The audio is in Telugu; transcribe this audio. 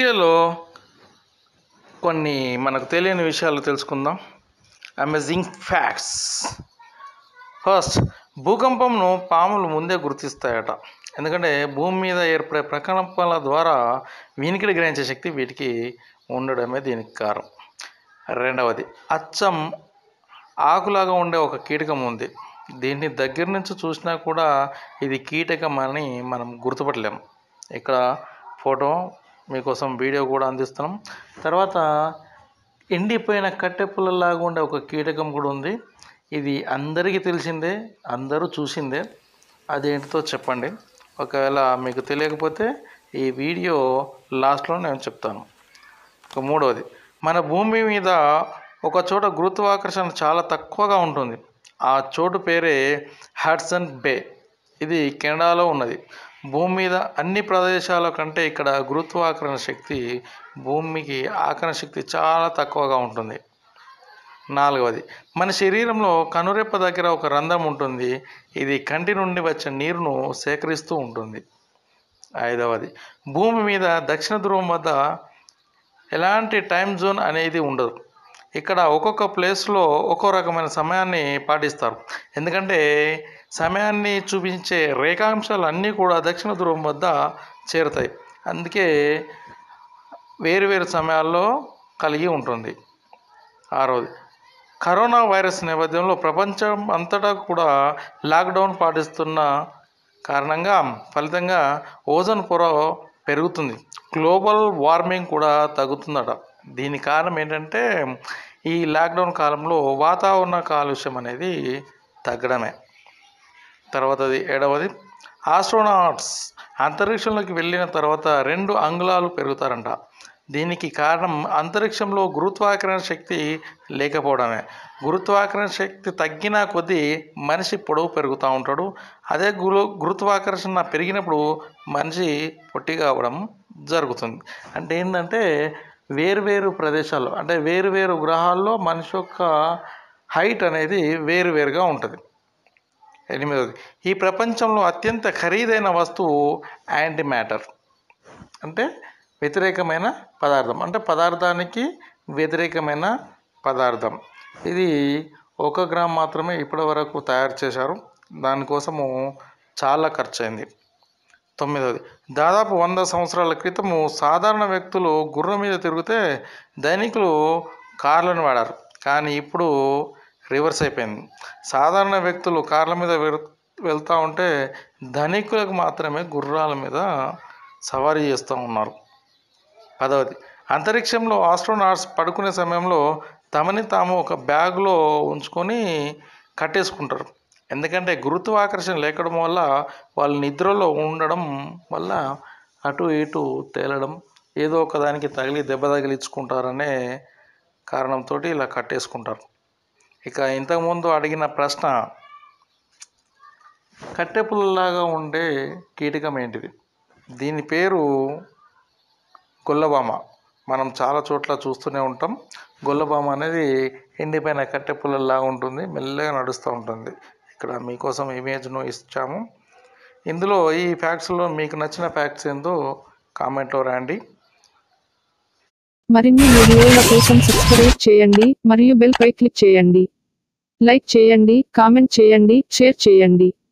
వీడియోలో కొన్ని మనకు తెలియని విషయాలు తెలుసుకుందాం అమేజింగ్ ఫ్యాక్ట్స్ ఫస్ట్ భూకంపంను పాములు ముందే గుర్తిస్తాయట ఎందుకంటే భూమి మీద ఏర్పడే ప్రకంపనల ద్వారా వినికిడి గ్రహించే శక్తి వీటికి ఉండడమే దీనికి కారణం రెండవది అచ్చం ఆకులాగా ఉండే ఒక కీటకం ఉంది దీన్ని దగ్గర నుంచి చూసినా కూడా ఇది కీటకం అని మనం గుర్తుపట్టలేము ఇక్కడ ఫోటో మీకోసం వీడియో కూడా అందిస్తున్నాం తర్వాత ఎండిపోయిన కట్టె పుల్లలాగా ఉండే ఒక కీటకం కూడా ఉంది ఇది అందరికీ తెలిసిందే అందరూ చూసిందే అదేంటితో చెప్పండి ఒకవేళ మీకు తెలియకపోతే ఈ వీడియో లాస్ట్లో నేను చెప్తాను ఇక మూడవది మన భూమి మీద ఒక చోట గురుత్వాకర్షణ చాలా తక్కువగా ఉంటుంది ఆ చోటు పేరే హడ్సన్ బే ఇది కెనడాలో ఉన్నది భూమి మీద అన్ని ప్రదేశాల కంటే ఇక్కడ గురుత్వాకర్షణ శక్తి భూమికి ఆకర్షణ శక్తి చాలా తక్కువగా ఉంటుంది నాలుగవది మన శరీరంలో కనురెప్ప దగ్గర ఒక రంధ్రం ఉంటుంది ఇది కంటి నుండి వచ్చే నీరును సేకరిస్తూ ఉంటుంది ఐదవది భూమి మీద దక్షిణ ధ్రువం వద్ద ఎలాంటి టైం జోన్ అనేది ఉండదు ఇక్కడ ఒక్కొక్క ప్లేస్లో ఒక్కో రకమైన సమయాన్ని పాటిస్తారు ఎందుకంటే సమయాన్ని చూపించే రేఖాంశాలు అన్నీ కూడా దక్షిణ ధ్రువం వద్ద చేరుతాయి అందుకే వేరు వేరు సమయాల్లో కలిగి ఉంటుంది ఆరోది కరోనా వైరస్ నేపథ్యంలో ప్రపంచం అంతటా కూడా లాక్డౌన్ పాటిస్తున్న కారణంగా ఫలితంగా ఓజోన్ పొర పెరుగుతుంది గ్లోబల్ వార్మింగ్ కూడా తగ్గుతుందట దీని కారణం ఏంటంటే ఈ లాక్డౌన్ కాలంలో వాతావరణ కాలుష్యం అనేది తగ్గడమే తర్వాతది ఏడవది ఆస్ట్రోనాట్స్ అంతరిక్షంలోకి వెళ్ళిన తర్వాత రెండు అంగుళాలు పెరుగుతారంట దీనికి కారణం అంతరిక్షంలో గురుత్వాకర్షణ శక్తి లేకపోవడమే గురుత్వాకర్షణ శక్తి తగ్గిన కొద్దీ మనిషి పొడవు పెరుగుతూ ఉంటాడు అదే గురు గురుత్వాకర్షణ పెరిగినప్పుడు మనిషి పొట్టిగా అవ్వడం జరుగుతుంది అంటే ఏంటంటే వేరువేరు ప్రదేశాల్లో అంటే వేరువేరు గ్రహాల్లో మనిషి యొక్క హైట్ అనేది వేరువేరుగా ఉంటుంది ఎనిమిదవది ఈ ప్రపంచంలో అత్యంత ఖరీదైన వస్తువు యాంటీ మ్యాటర్ అంటే వ్యతిరేకమైన పదార్థం అంటే పదార్థానికి వ్యతిరేకమైన పదార్థం ఇది ఒక గ్రామ్ మాత్రమే ఇప్పటి వరకు తయారు చేశారు దానికోసము చాలా ఖర్చు అయింది తొమ్మిదవది దాదాపు వంద సంవత్సరాల క్రితము సాధారణ వ్యక్తులు గుర్రం మీద తిరిగితే ధనికులు కార్లను వాడారు కానీ ఇప్పుడు రివర్స్ అయిపోయింది సాధారణ వ్యక్తులు కార్ల మీద వెళ్- వెళ్తూ ఉంటే ధనికులకు మాత్రమే గుర్రాల మీద సవారీ చేస్తూ ఉన్నారు పదవది అంతరిక్షంలో ఆస్ట్రోనాట్స్ పడుకునే సమయంలో తమని తాము ఒక బ్యాగ్లో ఉంచుకొని కట్టేసుకుంటారు ఎందుకంటే గురుత్వాకర్షణ లేకపోవడం వల్ల వాళ్ళు నిద్రలో ఉండడం వల్ల అటు ఇటు తేలడం ఏదో ఒక దానికి తగిలి దెబ్బ తగిలించుకుంటారనే కారణంతో ఇలా కట్టేసుకుంటారు ఇక ఇంతకుముందు అడిగిన ప్రశ్న కట్టెపుల్లలాగా ఉండే కీటకం ఏంటిది దీని పేరు గొల్లబామ మనం చాలా చోట్ల చూస్తూనే ఉంటాం గొల్లబామ అనేది ఎండిపోయిన కట్టె పుల్లలాగా ఉంటుంది మెల్లగా నడుస్తూ ఉంటుంది ఇక్కడ మీకోసం ఇమేజ్ను ఇచ్చాము ఇందులో ఈ ఫ్యాక్ట్స్లో మీకు నచ్చిన ఫ్యాక్ట్స్ ఏందో కామెంట్లో రాండి మరిన్ని వీడియోల కోసం సబ్స్క్రైబ్ చేయండి మరియు బెల్ పై క్లిక్ చేయండి లైక్ చేయండి కామెంట్ చేయండి షేర్ చేయండి